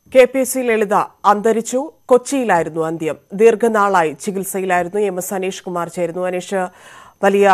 K P C ലളിത അന്തരിച്ചു കൊച്ചിയിലായിരുന്നു അന്ത്യം ദീർഘനാളായി ചികിത്സയിലായിരുന്നു എം എസ് അനീഷ് കുമാർ ചേരുന്നു അനീഷ് വലിയ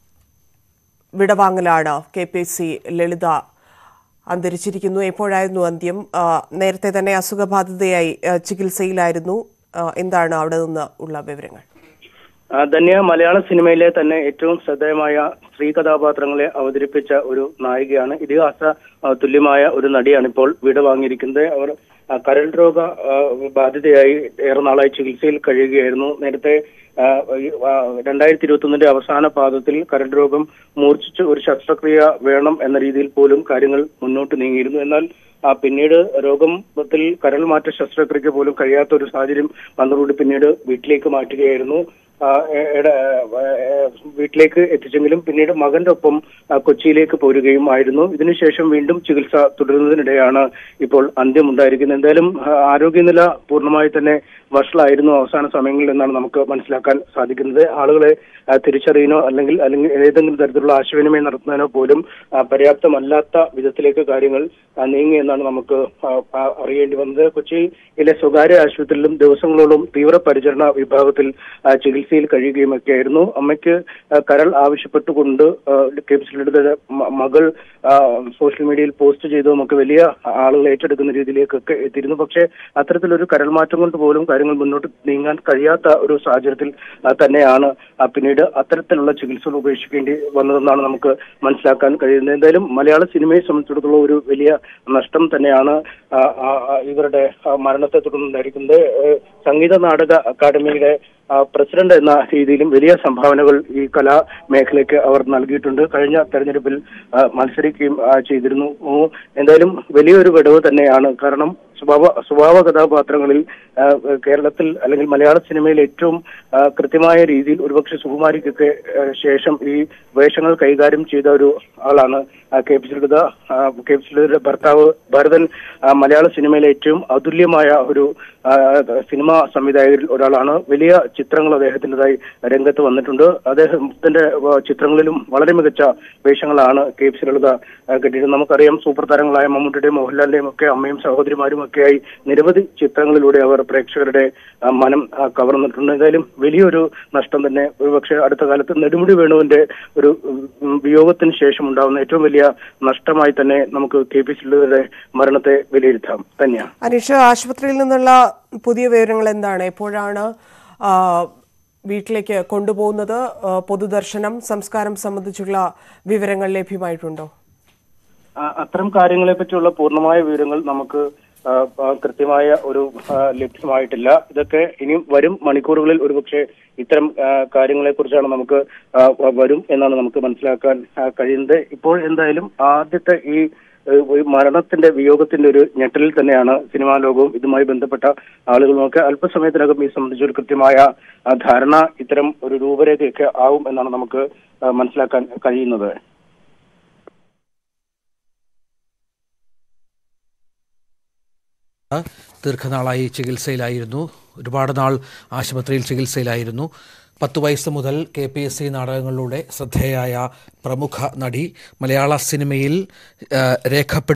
വിടവാങ്ങലാണ് കെ പി സി ലളിത അന്തരിച്ചിരിക്കുന്നു എപ്പോഴായിരുന്നു അന്ത്യം ആ, നേരത്തെ തന്നെ അസുഖബാധിതയായി ആ, ചികിത്സയിലായിരുന്നു ആ, എന്താണ് അവിടെ നിന്ന് ഉള്ള വിവരങ്ങൾ ആ, ധന്യ മലയാള സിനിമയിലെ തന്നെ ഏറ്റവും ശ്രദ്ധേയമായ സ്ത്രീ കഥാപാത്രങ്ങളെ അവതരിപ്പിച്ച ഒരു നായികയാണ് ഇതിഹാസ ആ, തുല്യമായ ഒരു നടിയാണ് ഇപ്പോൾ വിട വാങ്ങിയിരിക്കുന്നത് അവർ ആ, കരൾ രോഗ ആ, ബാധിതയായി ഏറെ നാളായി ചികിത്സയിൽ കഴിയുകയായിരുന്നു നേരത്തെ ആ, ഈ, ആ, രണ്ടായിരത്തി ഇരുപത്തി ഒന്നിന്റെ അവസാന പാദത്തിൽ കരൾ രോഗം മൂർച്ഛിച്ച് ഒരു ശസ്ത്രക്രിയ വേണം എന്ന രീതിയിൽ പോലും കാര്യങ്ങൾ മുന്നോട്ട് നീങ്ങിയിരുന്നു എന്നാൽ ആ പിന്നീട് രോഗത്തിൽ കരൾ മാറ്റ ശസ്ത്രക്രിയക്ക് പോലും കഴിയാത്ത ഒരു സാഹചര്യം വന്നതോടുകൂടി പിന്നീട് വീട്ടിലേക്ക് മാറ്റുകയായിരുന്നു ആ, എ- എട- ഏ, ഏ, വീട്ടിലേക്ക് എത്തിച്ചെങ്കിലും പിന്നീട് മകന്റെ ഒപ്പം ആ, കൊച്ചിയിലേക്ക് പോരുകയും ആയിരുന്നു ഇതിനുശേഷം വീണ്ടും ചികിത്സ തുടരുന്നതിനിടെയാണ് ഇപ്പോൾ അന്ത്യമുണ്ടായിരിക്കുന്നത് എന്തായാലും ആ, ആരോഗ്യനില പൂർണ്ണമായി തന്നെ വഷളായിരുന്നു അവസാന സമയങ്ങളിൽ എന്നാണ് നമുക്ക് മനസ്സിലാക്കാൻ സാധിക്കുന്നത് ആളുകളെ ആ, തിരിച്ചറിയാനോ അല്ലെങ്കിൽ അല്ലെങ്കിൽ ഏതെങ്കിലും തരത്തിലുള്ള ആശയവിനിമയം നടത്തുന്നതിനോ പോലും ആ, പര്യാപ്തമല്ലാത്ത വിധത്തിലേക്ക് കാര്യങ്ങൾ ആ, നീങ്ങി എന്നാണ് നമുക്ക് ആ, ആ, അറിയേണ്ടി വന്നത് കൊച്ചിയിലെ സ്വകാര്യ ആശുപത്രിയിലും ദിവസങ്ങളോളം തീവ്രപരിചരണ വിഭാഗത്തിൽ ആ, ചികിത്സയിൽ കഴിയുകയുമൊക്കെയായിരുന്നു അമ്മയ്ക്ക് ആ, കരൾ ആവശ്യപ്പെട്ടുകൊണ്ട് ആ, കെ പി സി ലളിതയുടെ മ- മകൾ ആ, സോഷ്യൽ മീഡിയയിൽ പോസ്റ്റ് ചെയ്തതുമൊക്കെ വലിയ ആളുകൾ ഏറ്റെടുക്കുന്ന രീതിയിലേക്കൊക്കെ എത്തിയിരുന്നു പക്ഷേ അത്തരത്തിലൊരു കരൾ മാറ്റം കൊണ്ട് പോലും കാര്യങ്ങൾ മുന്നോട്ട് നീങ്ങാൻ കഴിയാത്ത ഒരു സാഹചര്യത്തിൽ ആ, തന്നെയാണ് ആ, പിന്നീട് അത്തരത്തിലുള്ള ചികിത്സകൾ ഉപേക്ഷിക്കേണ്ടി വന്നതെന്നാണ് നമുക്ക് മനസ്സിലാക്കാൻ കഴിയുന്നത് എന്തായാലും മലയാള സിനിമയെ സംബന്ധിച്ചിടത്തോളം ഒരു വലിയ നഷ്ടം തന്നെയാണ് ആ, ആ, ആ, ഇവരുടെ ആ, മരണത്തെ തുടർന്നുണ്ടായിരിക്കുന്നത് ഏഹ്, സംഗീത നാടക അക്കാദമിയുടെ ആ, പ്രസിഡന്റ് എന്ന രീതിയിലും വലിയ സംഭാവനകൾ ഈ കലാ മേഖലയ്ക്ക് അവർ നൽകിയിട്ടുണ്ട് കഴിഞ്ഞ തെരഞ്ഞെടുപ്പിൽ ആ, മത്സരിക്കുകയും ആ, ചെയ്തിരുന്നു ഓ, എന്തായാലും വലിയൊരു വിടവ് തന്നെയാണ് കാരണം സ്വഭാവ സ്വഭാവ കഥാപാത്രങ്ങളിൽ ആ, കേരളത്തിൽ അല്ലെങ്കിൽ മലയാള സിനിമയിൽ ഏറ്റവും ആ, കൃത്യമായ രീതിയിൽ ഒരുപക്ഷെ സുകുമാരിക്കൊക്കെ ആ, ശേഷം ഈ വേഷങ്ങൾ കൈകാര്യം ചെയ്ത ഒരു ആളാണ് ആ, K P Sulatha K P സുലതയുടെ ഭർത്താവ് ഭരതൻ ആ, മലയാള സിനിമയിലെ ഏറ്റവും അതുല്യമായ ഒരു ആ, സിനിമാ സംവിധായകരിൽ ഒരാളാണ് വലിയ ചിത്രങ്ങൾ അദ്ദേഹത്തിൻ്റെതായി രംഗത്ത് വന്നിട്ടുണ്ട് അദ്ദേഹത്തിന്റെ ആ, ചിത്രങ്ങളിലും വളരെ മികച്ച വേഷങ്ങളാണ് കെ പി സുലത കിട്ടിയത് നമുക്കറിയാം സൂപ്പർ താരങ്ങളായ മമ്മൂട്ടിയുടെയും മോഹൻലാലിന്റെയും ഒക്കെ അമ്മയും സഹോദരിമാരും ഒക്കെയായി നിരവധി ചിത്രങ്ങളിലൂടെ അവർ പ്രേക്ഷകരുടെ ആ, മനം ആ, കവർന്നിട്ടുണ്ട് എന്തായാലും വലിയൊരു നഷ്ടം തന്നെ ഒരുപക്ഷെ അടുത്ത കാലത്ത് നെടുമുടി വേണുവിന്റെ ഒരു ഉം, വിയോഗത്തിന് ശേഷം ഉണ്ടാവുന്ന ഏറ്റവും വലിയ നഷ്ടമായി തന്നെ നമുക്ക് കെ പി സിയുടെ മരണത്തെ വിലയിരുത്താം തന്നെയാണ് അനീഷ് ആശുപത്രിയിൽ നിന്നുള്ള പുതിയ വിവരങ്ങൾ എന്താണ് എപ്പോഴാണ് ആ, വീട്ടിലേക്ക് കൊണ്ടുപോകുന്നത് ആ, പൊതുദർശനം സംസ്കാരം സംബന്ധിച്ചുള്ള വിവരങ്ങൾ ലഭ്യമായിട്ടുണ്ടോ ആ, അത്തരം കാര്യങ്ങളെ പറ്റിയുള്ള പൂർണ്ണമായ വിവരങ്ങൾ നമുക്ക് ആ, ആ, കൃത്യമായ ഒരു ആ, ലഭ്യമായിട്ടില്ല ഇതൊക്കെ ഇനിയും വരും മണിക്കൂറുകളിൽ ഒരുപക്ഷെ ഇത്തരം കാര്യങ്ങളെ കുറിച്ചാണ് നമുക്ക് ആ, വ- വരും എന്നാണ് നമുക്ക് മനസ്സിലാക്കാൻ ആ, കഴിയുന്നത് ഇപ്പോൾ എന്തായാലും ആദ്യത്തെ ഈ ഏഹ്, ഒരു മരണത്തിന്റെ വിയോഗത്തിന്റെ ഒരു ഞെട്ടലിൽ തന്നെയാണ് സിനിമാ ലോകവും ഇതുമായി ബന്ധപ്പെട്ട ആളുകളുമൊക്കെ അല്പസമയത്തിനകം ഈ സംബന്ധിച്ച ഒരു കൃത്യമായ ആ, ധാരണ ഇത്തരം ഒരു രൂപരേഖയൊക്കെ ആവും എന്നാണ് നമുക്ക് ആ, മനസ്സിലാക്കാൻ കഴിയുന്നത് ദീർഘനാളായി ചികിത്സയിലായിരുന്നു ഒരുപാട് നാൾ ആശുപത്രിയിൽ ചികിത്സയിലായിരുന്നു പത്ത് വയസ്സ് മുതൽ കെ പി എസ് സി നാടകങ്ങളിലൂടെ ശ്രദ്ധേയായ പ്രമുഖ നടി മലയാള സിനിമയിൽ രേഖപ്പെടുത്തി